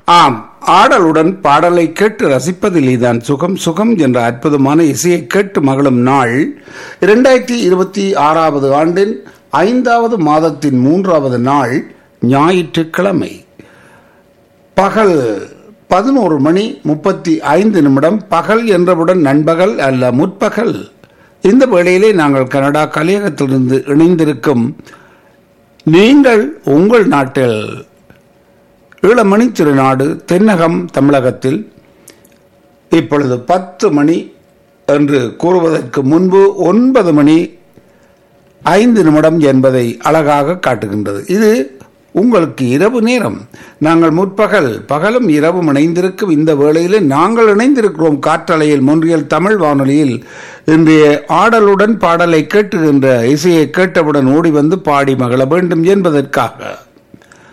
ஆம் ஆடலுடன் பாடலை கேட்டு ரசிப்பதில் தான் சுகம் சுகம் என்ற அற்புதமான இசையை கேட்டு மகளும் நாள் இரண்டாயிரத்தி இருபத்தி ஆறாவது ஆண்டின் ஐந்தாவது மாதத்தின் மூன்றாவது நாள் ஞாயிற்றுக்கிழமை பகல் பதினோரு மணி முப்பத்தி ஐந்து நிமிடம் பகல் என்றவுடன் நண்பகல் அல்ல முற்பகல் இந்த வேளையிலே நாங்கள் கனடா கலையகத்திலிருந்து இணைந்திருக்கும் நீங்கள் உங்கள் நாட்டில் ஈழமணி திருநாடு தென்னகம் தமிழகத்தில் இப்பொழுது பத்து மணி என்று கூறுவதற்கு முன்பு ஒன்பது மணி ஐந்து நிமிடம் என்பதை அழகாக காட்டுகின்றது இது உங்களுக்கு இரவு நேரம் நாங்கள் முற்பகல் பகலும் இரவும் இணைந்திருக்கும் இந்த வேளையில் நாங்கள் இணைந்திருக்கிறோம் காற்றலையில் முன்றியல் தமிழ் வானொலியில் இன்றைய ஆடலுடன் பாடலை கேட்டுகின்ற இசையை கேட்டவுடன் ஓடி வந்து பாடி மகள வேண்டும் என்பதற்காக